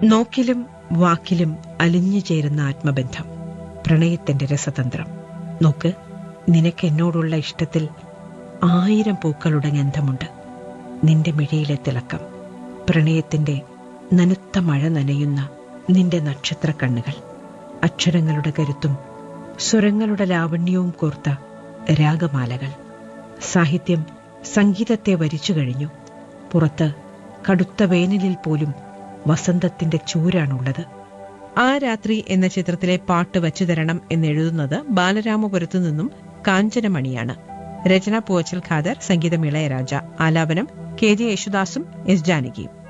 നോക്കിലും വാക്കിലും അലിഞ്ഞു ചേരുന്ന ആത്മബന്ധം പ്രണയത്തിന്റെ രസതന്ത്രം നോക്ക് നിനക്ക് എന്നോടുള്ള ഇഷ്ടത്തിൽ ആയിരം പൂക്കളുടെ ഗന്ധമുണ്ട് നിന്റെ മിഴിയിലെ തിളക്കം പ്രണയത്തിന്റെ നനുത്ത മഴ നനയുന്ന നിന്റെ നക്ഷത്ര കണ്ണുകൾ അക്ഷരങ്ങളുടെ കരുത്തും സ്വരങ്ങളുടെ ലാവണ്യവും കോർത്ത രാഗമാലകൾ സാഹിത്യം സംഗീതത്തെ വരിച്ചു കഴിഞ്ഞു പുറത്ത് കടുത്ത വേനലിൽ പോലും വസന്തത്തിന്റെ ചൂരാണുള്ളത് ആ രാത്രി എന്ന ചിത്രത്തിലെ പാട്ട് വച്ചു തരണം എന്നെഴുതുന്നത് ബാലരാമപുരത്തു നിന്നും കാഞ്ചനമണിയാണ് രചന പൂവച്ചൽ ഖാദർ സംഗീതം ഇളയരാജ ആലാപനം കെ ജെ യേശുദാസും എസ് ജാനകിയും